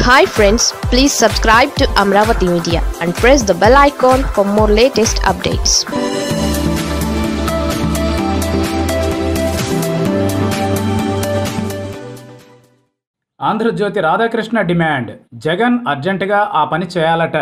hi friends please subscribe to Amaravati media and press the bell icon for more latest updates Andhra Jyothi Radhakrishna demand Jagan అర్జెంటుగా ఆ పని చేయాలట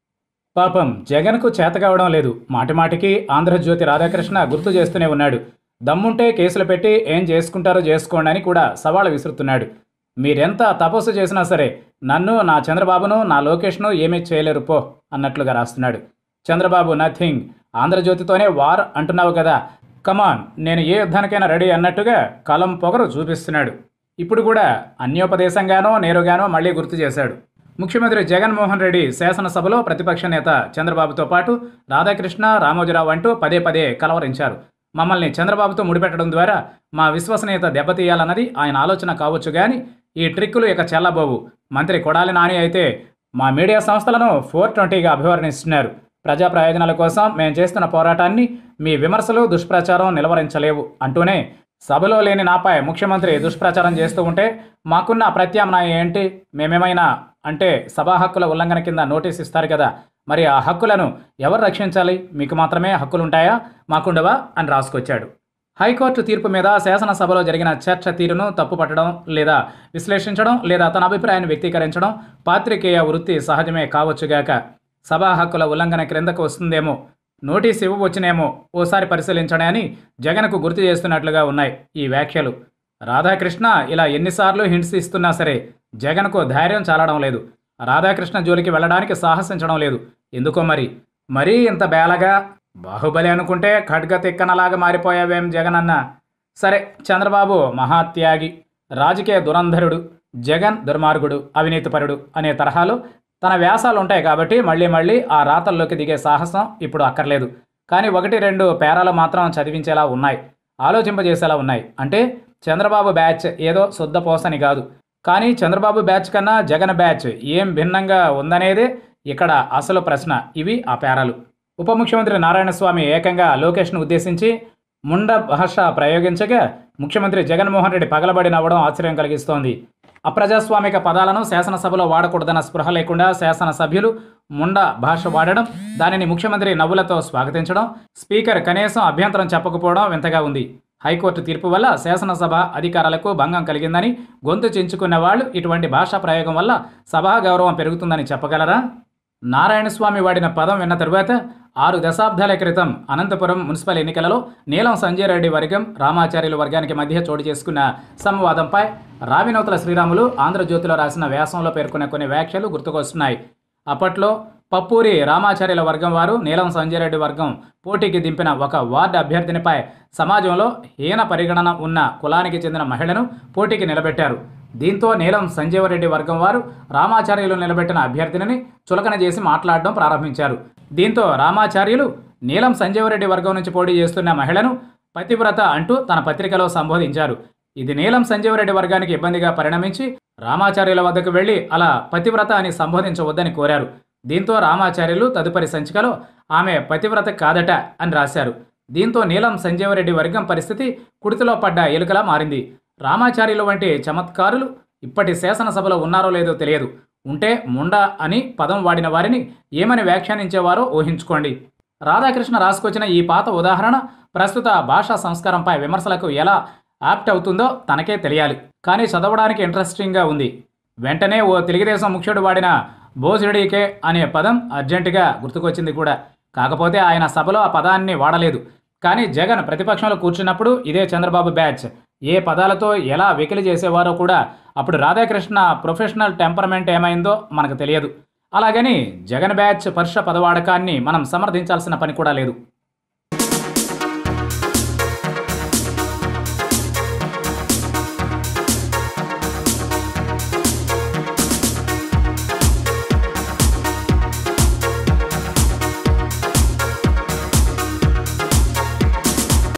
పాపం జగన్కు చేత కావడం లేదు మాటిమాటికి ఆంధ్రజ్యోతి రాధాకృష్ణ గుర్తు చేస్తూనే ఉన్నాడు దమ్ముంటే కేసులు పెట్టి ఏం చేసుకుంటారో చేసుకోండి అని కూడా సవాల్ విసురుతున్నాడు మీరెంత తపస్సు చేసినా సరే నన్ను నా చంద్రబాబును నా లోకేష్ను ఏమీ చేయలేరు పో అన్నట్లుగా రాస్తున్నాడు చంద్రబాబు నథింగ్ ఆంధ్రజ్యోతితోనే వార్ అంటున్నావు కదా కమాన్ నేను ఏ యుద్ధానికైనా రెడీ అన్నట్టుగా కలం పొగరు చూపిస్తున్నాడు ఇప్పుడు కూడా అన్యోపదేశంగానో నేరుగానో మళ్ళీ గుర్తు చేశాడు ముఖ్యమంత్రి జగన్మోహన్ రెడ్డి శాసనసభలో ప్రతిపక్ష నేత చంద్రబాబుతో పాటు రాధాకృష్ణ రామోజీరావు అంటూ పదే పదే కలవరించారు మమ్మల్ని చంద్రబాబుతో ముడిపెట్టడం ద్వారా మా విశ్వసనీయత దెబ్బతీయాలన్నది ఆయన ఆలోచన కావచ్చు కానీ ఈ ట్రిక్కులు ఇక చెల్లబోవు మంత్రి కొడాలి నాని అయితే మా మీడియా సంస్థలను ఫోర్ ట్వంటీగా అభివర్ణిస్తున్నారు ప్రజా ప్రయోజనాల కోసం మేము చేస్తున్న పోరాటాన్ని మీ విమర్శలు దుష్ప్రచారం నిలవరించలేవు అంటూనే సభలో లేని నాపై ముఖ్యమంత్రి దుష్ప్రచారం చేస్తూ ఉంటే మాకున్న ప్రత్యామ్నాయం ఏంటి మేమేమైనా అంటే సభా హక్కుల ఉల్లంఘన కింద నోటీస్ ఇస్తారు కదా మరి ఆ హక్కులను ఎవరు రక్షించాలి మీకు మాత్రమే హక్కులుంటాయా మాకుండవా అని రాసుకొచ్చాడు హైకోర్టు తీర్పు మీద శాసనసభలో జరిగిన చర్చ తీరును తప్పుపట్టడం లేదా విశ్లేషించడం లేదా తన అభిప్రాయాన్ని వ్యక్తీకరించడం పాత్రికేయ వృత్తి సహజమే కావచ్చుగాక సభా హక్కుల ఉల్లంఘన క్రిందకు వస్తుందేమో నోటీస్ ఇవ్వవచ్చునేమో ఓసారి పరిశీలించండి అని జగన్కు గుర్తు చేస్తున్నట్లుగా ఉన్నాయి ఈ వ్యాఖ్యలు రాధాకృష్ణ ఇలా ఎన్నిసార్లు హింట్స్ ఇస్తున్నా సరే జగన్కు ధైర్యం చాలడం లేదు రాధాకృష్ణ జోలికి వెళ్ళడానికి సాహసించడం లేదు ఎందుకో మరి మరీ ఇంత బేలగా బాహుబలి అనుకుంటే ఖడ్గ తిక్కనలాగా మారిపోయావేం జగన్ అన్న సరే చంద్రబాబు మహాత్యాగి రాజకీయ దురంధరుడు జగన్ దుర్మార్గుడు అవినీతిపరుడు అనే తరహాలో తన వ్యాసాలు ఉంటాయి కాబట్టి మళ్ళీ మళ్ళీ ఆ రాతల్లోకి దిగే సాహసం ఇప్పుడు అక్కర్లేదు కానీ ఒకటి రెండు పేరాలు మాత్రం చదివించేలా ఉన్నాయి ఆలోచింపజేసేలా ఉన్నాయి అంటే చంద్రబాబు బ్యాచ్ ఏదో శుద్ధపోసని కాదు కానీ చంద్రబాబు బ్యాచ్ కన్నా జగన్ బ్యాచ్ ఏం భిన్నంగా ఉందనేదే ఇక్కడ అసలు ప్రశ్న ఇవి ఆ పేరాలు ఉప ముఖ్యమంత్రి నారాయణస్వామి ఏకంగా లోకేష్ను ఉద్దేశించి ముండ భాష ప్రయోగించగా ముఖ్యమంత్రి జగన్మోహన్ రెడ్డి పగలబడి నవ్వడం ఆశ్చర్యం కలిగిస్తోంది అప్రజాస్వామిక పదాలను శాసనసభలో వాడకూడదన్న స్పృహ లేకుండా శాసనసభ్యులు ముండ భాష వాడడం దానిని ముఖ్యమంత్రి నవ్వులతో స్వాగతించడం స్పీకర్ కనీసం అభ్యంతరం చెప్పకపోవడం వింతగా ఉంది హైకోర్టు తీర్పు వల్ల శాసనసభ అధికారాలకు భంగం కలిగిందని గొంతు చించుకున్న వాళ్ళు ఇటువంటి భాషా ప్రయోగం వల్ల సభా గౌరవం పెరుగుతుందని చెప్పగలరా నారాయణస్వామి వాడిన పదం విన్న తరువాత ఆరు దశాబ్దాల క్రితం అనంతపురం మున్సిపల్ ఎన్నికలలో నీలం సంజయ్ రెడ్డి వర్గం రామాచార్యుల వర్గానికి మధ్య చోటు చేసుకున్న సంవాదంపై రావినోతుల శ్రీరాములు ఆంధ్రజ్యోతిలో రాసిన వ్యాసంలో పేర్కొన్న కొన్ని వ్యాఖ్యలు గుర్తుకొస్తున్నాయి అప్పట్లో పప్పూరి రామాచార్యుల వర్గం వారు నీలం సంజయ్ రెడ్డి వర్గం పోటీకి దింపిన ఒక వార్డు అభ్యర్థినిపై సమాజంలో హీన పరిగణన ఉన్న కులానికి చెందిన మహిళను పోటీకి నిలబెట్టారు దీంతో నీలం సంజీవరెడ్డి వర్గం వారు రామాచార్యులు నిలబెట్టిన అభ్యర్థిని చులకన చేసి మాట్లాడడం ప్రారంభించారు దీంతో రామాచార్యులు నీలం సంజీవరెడ్డి వర్గం నుంచి పోటీ చేస్తున్న మహిళను పతివ్రత అంటూ తన పత్రికలో సంబోధించారు ఇది నీలం సంజీవరెడ్డి వర్గానికి ఇబ్బందిగా పరిణమించి రామాచార్యుల వద్దకు వెళ్లి అలా పతివ్రత అని సంబోధించవద్దని కోరారు దీంతో రామాచార్యులు తదుపరి సంచికలో ఆమె పతివ్రత కాదట అని రాశారు దీంతో నీలం సంజీవరెడ్డి వర్గం పరిస్థితి కుడితిలో పడ్డ ఎలుకలా మారింది రామాచార్యులు వంటి చమత్కారులు ఇప్పటి శాసనసభలో ఉన్నారో లేదో తెలియదు ఉంటే ముండా అని పదం వాడిన వారిని ఏమని వ్యాఖ్యానించేవారో ఊహించుకోండి రాధాకృష్ణ రాసుకొచ్చిన ఈ పాత ఉదాహరణ ప్రస్తుత భాషా సంస్కారంపై విమర్శలకు ఎలా యాప్ట్ అవుతుందో తనకే తెలియాలి కానీ చదవడానికి ఇంట్రెస్టింగ్గా ఉంది వెంటనే ఓ తెలుగుదేశం ముఖ్యుడు వాడిన బోజుడికే అనే పదం అర్జెంటుగా గుర్తుకొచ్చింది కూడా కాకపోతే ఆయన సభలో ఆ పదాన్ని వాడలేదు కానీ జగన్ ప్రతిపక్షంలో కూర్చున్నప్పుడు ఇదే చంద్రబాబు బ్యాచ్ ఏ పదాలతో ఎలా వెకిలి చేసేవారో కూడా అప్పుడు రాధాకృష్ణ ప్రొఫెషనల్ టెంపర్మెంట్ ఏమైందో మనకు తెలియదు అలాగని జగన్ బ్యాచ్ పరుష పదవాడకాన్ని మనం సమర్థించాల్సిన పని కూడా లేదు